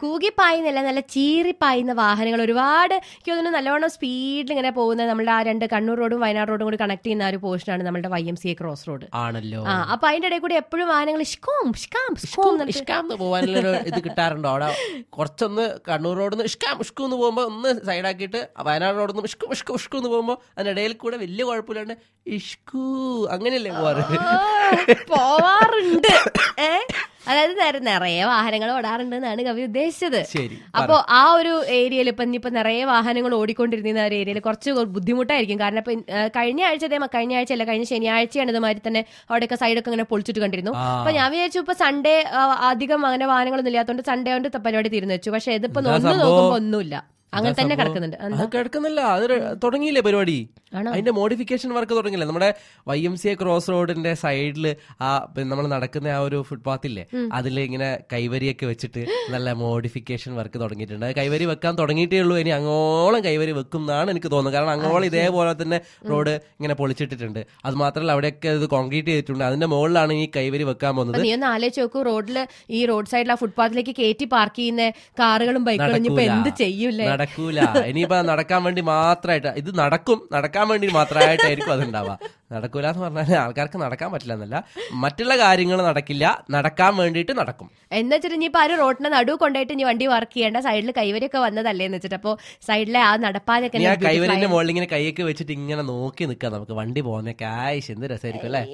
കൂകിപ്പായുന്നല്ല നല്ല ചീറിപ്പായുന്ന വാഹനങ്ങൾ ഒരുപാട് എനിക്ക് തോന്നുന്നു നല്ലോണം സ്പീഡിൽ ഇങ്ങനെ പോകുന്ന നമ്മുടെ ആ രണ്ട് കണ്ണൂർ റോഡും വയനാട് റോഡും കൂടി കണക്ട് ചെയ്യുന്ന ആ ഒരു പോർഷനാണ് നമ്മുടെ Y M C A cross road ആണല്ലോ ആ അപ്പൊ അതിന്റെ ഇടയിൽ കൂടി എപ്പോഴും വാഹനങ്ങൾ ഇഷ്കോം ഇഷ്കാം ഇഷ്കോം എന്നിട്ട് ഇഷ്കാന്ന് പോകാനുള്ളൊരു ഇത് കിട്ടാറുണ്ടോ അവിടെ കുറച്ചൊന്ന് കണ്ണൂർ റോഡിൽ നിന്ന് ഇഷ്കാം ഇഷ്കു എന്ന് പോകുമ്പോൾ ഒന്ന് സൈഡാക്കിയിട്ട് വയനാട് റോഡിൽ നിന്ന് ഇഷ്കു ഇഷ്കു ഇഷ്കു എന്ന് പോകുമ്പോൾ അതിനിടയിൽ കൂടെ വലിയ കുഴപ്പമില്ലാണ്ട് ഇഷ്കു അങ്ങനെയല്ലേ പോവാറ് ആ, പോവാറുണ്ട് ഏ അതായത് നിര- നിറയെ വാഹനങ്ങൾ ഓടാറുണ്ട് എന്നാണ് കവി ഉദ്ദേശിച്ചത് ശരി അപ്പോ ആ ഒരു ഏരിയയിൽ ഇപ്പൊ ഇനിയിപ്പോ നിറയെ വാഹനങ്ങൾ ഓടിക്കൊണ്ടിരുന്ന ഒരു ഏരിയയിൽ കുറച്ച് ബുദ്ധിമുട്ടായിരിക്കും കാരണം ഇപ്പൊ ഏ, കഴിഞ്ഞ ആഴ്ച അതേ കഴിഞ്ഞ ആഴ്ച അല്ല കഴിഞ്ഞ ശനിയാഴ്ചയാണ് ഇതുമാതിരി തന്നെ അവിടെയൊക്കെ സൈഡൊക്കെ ഇങ്ങനെ പൊളിച്ചിട്ട് കണ്ടിരുന്നു ആ. അപ്പൊ ഞാൻ വിചാരിച്ചു ഇപ്പൊ സൺഡേ ആ, അധികം അങ്ങനെ വാഹനങ്ങളൊന്നും ഇല്ലാത്തതുകൊണ്ട് സൺഡേ കൊണ്ട് പരിപാടി തീർന്നു വെച്ചു പക്ഷെ ഇതിപ്പോ എന്താ ഒന്ന് സംഭവം? നോക്കുമ്പോ ഒന്നുമില്ല അങ്ങനെ തന്നെ സംഭവം? കിടക്കുന്നുണ്ട് അത് എന്താ? കിടക്കുന്നില്ല അത് ര- തുടങ്ങിയില്ലേ പരിപാടി ആണോ? അതിന്റെ മോഡിഫിക്കേഷൻ വർക്ക് തുടങ്ങിയില്ലേ നമ്മുടെ Y M C A cross റോഡിന്റെ സൈഡിൽ ആ നമ്മൾ നടക്കുന്ന ആ ഒരു ഫുട്പാത്ത് ഇല്ലേ അതിൽ ഇങ്ങനെ കൈവരിയൊക്കെ വെച്ചിട്ട് നല്ല മോഡിഫിക്കേഷൻ വർക്ക് തുടങ്ങിയിട്ടുണ്ട് അത് കൈവരി വെക്കാൻ തുടങ്ങിയിട്ടേ ഉള്ളൂ ഇനി അങ്ങോളം കൈവരി വെക്കും എന്നാണ് എനിക്ക് തോന്നുന്നത് കാരണം അങ്ങോളം ഇതേപോലെ തന്നെ റോഡ് ഇങ്ങനെ പൊളിച്ചിട്ടിട്ടുണ്ട് അത് മാത്രമല്ല അവിടെയൊക്കെ ഇത് കോൺക്രീറ്റ് ചെയ്തിട്ടുണ്ട് അതിന്റെ മുകളിലാണ് ഈ കൈവരി വെക്കാൻ പോകുന്നത് അപ്പൊ നീ ഒന്ന് ആലോചിച്ച് നോക്കൂ റോഡില് ഈ റോഡ് സൈഡിൽ ആ ഫുട്പാത്തിലേക്ക് കയറ്റി പാർക്ക് ചെയ്യുന്ന കാറുകളും ബൈക്കുകളും ഇനിയിപ്പോ നടക്കൂല. എന്ത് ചെയ്യൂലേ നടക്കൂല ഇനിയിപ്പോ നടക്കാൻ വേണ്ടി മാത്രമായിട്ട് ഇത് നടക്കും നടക്കാൻ വേണ്ടി മാത്രമായിട്ടായിരിക്കും അത് ഉണ്ടാവുക നടക്കൂല എന്ന് പറഞ്ഞാൽ ആൾക്കാർക്ക് നടക്കാൻ പറ്റില്ല എന്നല്ല മറ്റുള്ള കാര്യങ്ങൾ നടക്കില്ല നടക്കാൻ വേണ്ടിയിട്ട് നടക്കും എന്ന് വെച്ചിട്ട് ഇനിയിപ്പോ ആരും റോഡിന്റെ നടുവ് കൊണ്ടുപോയിട്ട് ഇനി വണ്ടി വർക്ക് ചെയ്യേണ്ട സൈഡിൽ കൈവരിയൊക്കെ വന്നതല്ലേ എന്ന് വെച്ചിട്ട് അപ്പോ സൈഡിലെ ആ നടപ്പാതൊക്കെ ഇനി ആ കൈവരിന്റെ മുകളിൽ ഇങ്ങനെ കൈയൊക്കെ വെച്ചിട്ട് ഇങ്ങനെ നോക്കി നിൽക്കാം നമുക്ക് വണ്ടി പോകുന്നൊക്കെ ആയിഷ് എന്ത് രസമായിരിക്കും അല്ലേ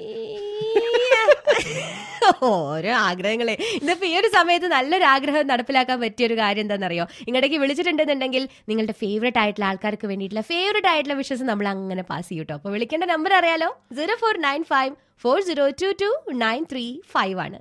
ഓരോ ആഗ്രഹങ്ങളെ ഇന്നിപ്പോ ഈ ഒരു സമയത്ത് നല്ലൊരു ആഗ്രഹം നടപ്പിലാക്കാൻ പറ്റിയ ഒരു കാര്യം എന്താണെന്നറിയോ ഇങ്ങോട്ടേക്ക് വിളിച്ചിട്ടുണ്ടെന്നുണ്ടെങ്കിൽ നിങ്ങളുടെ ഫേവറേറ്റ് ആയിട്ടുള്ള ആൾക്കാർക്ക് വേണ്ടിയിട്ടുള്ള ഫേവറേറ്റ് ആയിട്ടുള്ള വിഷസ് നമ്മൾ അങ്ങനെ പാസ് ചെയ്യും കേട്ടോ അപ്പൊ വിളിക്കേണ്ട നമ്പർ അറിയാലോ zero four nine five four zero two two nine three five ആണ്